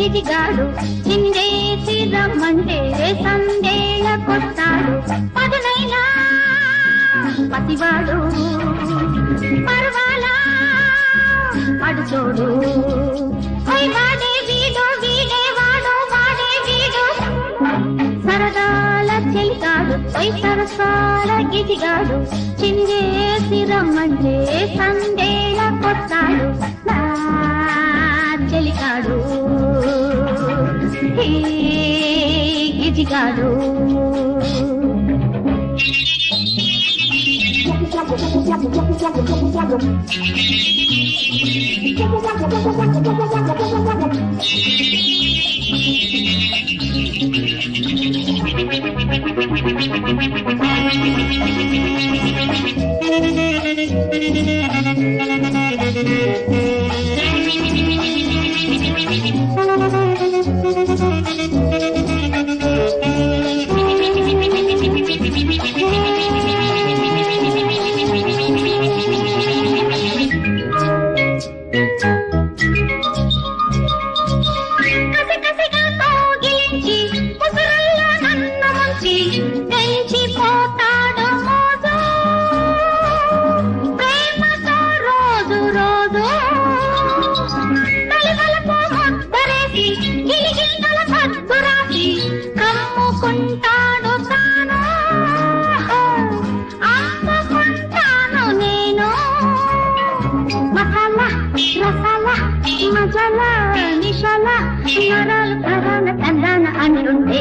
గిజిగాడు చిందేసి రమ్మంటే సందేళ కొట్టాడు పదునైనా పతివాడు పర్వాలా పడుచోడు ఓయ్ వాడే వీడు వీడే వాడు వాడే వీడు సరదాల చెలికాడు పై సరసాల గిజిగాడు చిందేసి రమ్మంటే సందేళ కొట్టాడు నా చెలికాడు హే గిజిగాడు కసి కసిగా కౌగిలించి ముసురుల్లో నన్ను ముంచి పెంచిపోతాడు మోజు ప్రేమతో రోజు రోజు తలివలకు ముద్దరేసి గిలిగిన్నల పద్దు రాసి కమ్ముకుంటాడు తాను అమ్ముకుంటాను నేను మసాలా రసాలా మజాల నిషాల నరాలు తరాల తందాన అంటుంటే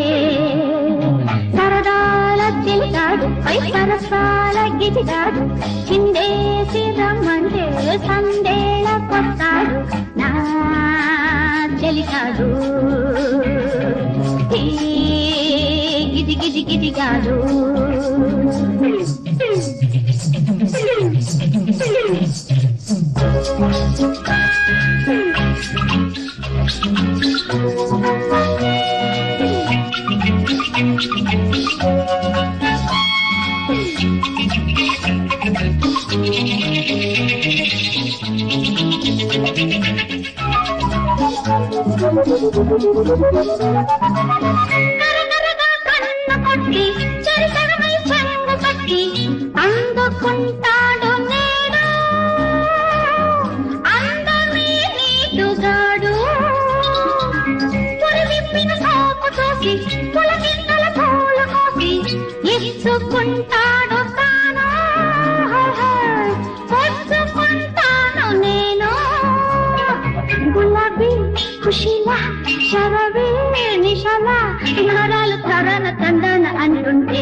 సరదాల చెలిగాడు పై సరసాల గిజిగాడు చిందేసి రమ్మంటే సందేళ కొట్టాడు నా చెలిగాడు ఈ గిజి గిజి గిజిగాడు కరకరగా కన్ను కొట్టి చెరిసగమై చెంగు కట్టి అందుకుంటాడు నేడు అందమే నీటుగాడు పురివిప్పిన సోపు చూసి పులకింతల పూలు కోసి ఇచ్చుకుంటాడు తాను పొచ్చుకుంటాను నేను గులాబీ ఖుషిలా శరవే నిషాల నరాలు తరన తందన అంటుంటే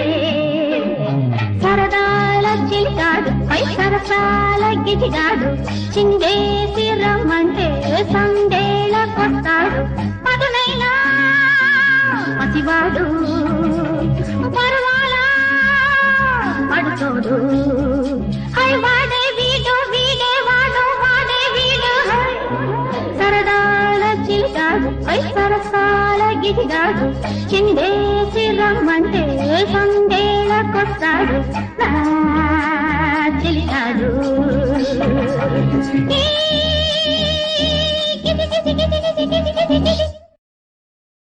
సరదాల చిలిగాడు పై సరసాల గిజిగాడు చిందేసి రమ్మంటే సందేళ కొట్టాడు పదునైనా పసివాడు పర్వాలా పడుతోడు హై వాడే వీడు వీడే వాడు వాడే వీడు హై సరదాల చిలిగాడు పై సరసాల గిజిగాడు చిందేసి రమ్మంటే సందేళ కొట్టాడు నా చిలిగాడు ఈ గిజి గిజి గిజి గిజి గిజి గిజి గిజి